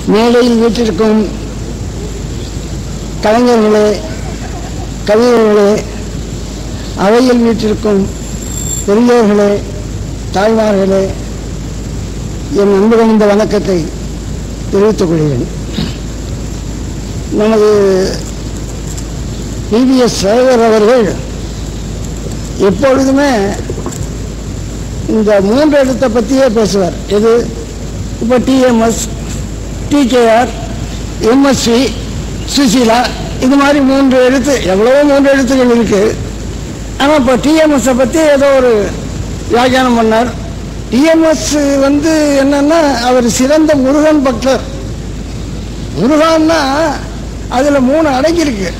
மேடையில் வீட்டிற்கும் கலைஞர்களே கவிஞர்களே அவையில் வீட்டிற்கும் பெரியோர்களே தாய்மார்களே என் அன்பு கணிந்த வணக்கத்தை தெரிவித்துக் கொள்கிறேன் நமது பிபிஎஸ் சேகர் அவர்கள் எப்பொழுதுமே இந்த மூன்று எழுத்தை பற்றியே பேசுவார் எது இப்போ டிஎம்எஸ் டிகேஆர் எம்எஸ்சி சுசீலா இது மாதிரி மூன்று எழுத்து எவ்வளவோ மூன்று எழுத்துக்கள் இருக்கு ஆனால் இப்போ டிஎம்எஸ்ஸை பற்றி ஏதோ ஒரு வியாக்கியானம் பண்ணார் டிஎம்எஸ் வந்து என்னன்னா அவர் சிறந்த முருகன் பக்தர் முருகன்னா அதில் மூணு அடங்கியிருக்கு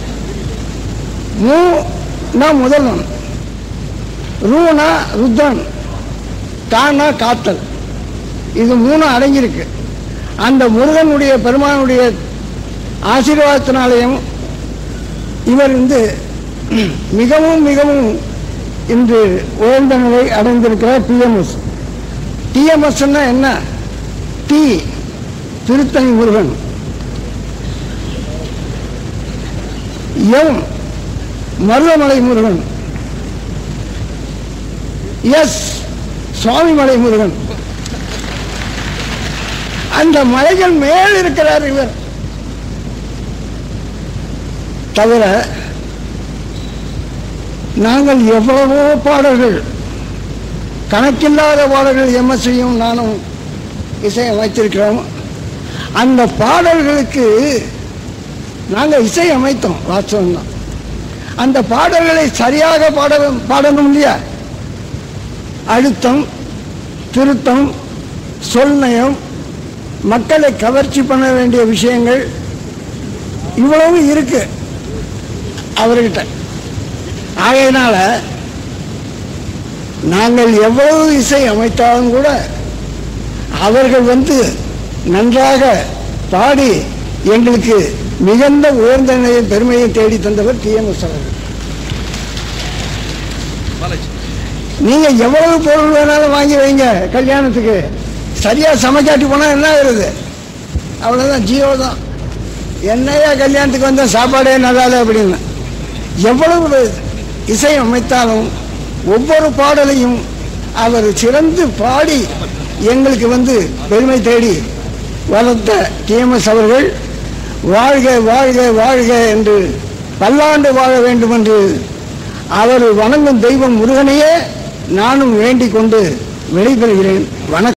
மூனா முதல்வன் ரூனா ருத்ரன் கானா காத்தல் இது மூணு அடங்கியிருக்கு அந்த முருகனுடைய பெருமானுடைய ஆசீர்வாதத்தினாலேயும் இவர் வந்து மிகவும் மிகவும் இன்று உயர்ந்த நிலை அடைந்திருக்கிறார் டிஎம்எஸ் டிஎம்எஸ்ன்னா என்ன T Thiruthani Murugan M Marudhamalai Murugan S Swamimalai Murugan அந்த மலைகள் மேல் இருக்கிறார் இவர் தவிர நாங்கள் எவ்வளவோ பாடல்கள் கணக்கில்லாத பாடல்கள் எம்எஸ்சியும் நானும் இசையமைத்திருக்கிறோம் அந்த பாடல்களுக்கு நாங்கள் இசையமைத்தோம் வாஸ்தவம் தான் அந்த பாடல்களை சரியாக பாட பாடணும் இல்லையா அழுத்தம் திருத்தம் சொல்நயம் மக்களை கவர்ச்சி பண்ண வேண்டிய விஷயங்கள் இவ்வளவு இருக்கு அவர்கிட்ட ஆகையினால நாங்கள் எவ்வளவு இசை அமைத்தாலும் கூட அவர்கள் வந்து நன்றாக பாடி எங்களுக்கு மிகுந்த உயர்ந்த நிலையும் பெருமையை தேடி தந்தவர் டிஎம்எஸ் அவர்கள் நீங்க எவ்வளவு பொருள் வேணாலும் வாங்கி வைங்க கல்யாணத்துக்கு சரியா சமைக்காட்டி போனா என்ன ஆகுறது அவ்வளவுதான் ஜியோ தான் என்னையா கல்யாணத்துக்கு வந்த சாப்பாடே நல்லால அப்படின்னு எவ்வளவு இசை அமைத்தாலும் ஒவ்வொரு பாடலையும் அவர் சிறந்து பாடி எங்களுக்கு வந்து பெருமை தேடி வளர்த்த டிஎம்எஸ் அவர்கள் வாழ்க வாழ்க வாழ்க என்று பல்லாண்டு வாழ வேண்டும் என்று அவர் வணங்கும் தெய்வம் முருகனையே நானும் வேண்டிக் கொண்டு விடைபெறுகிறேன் வணக்கம்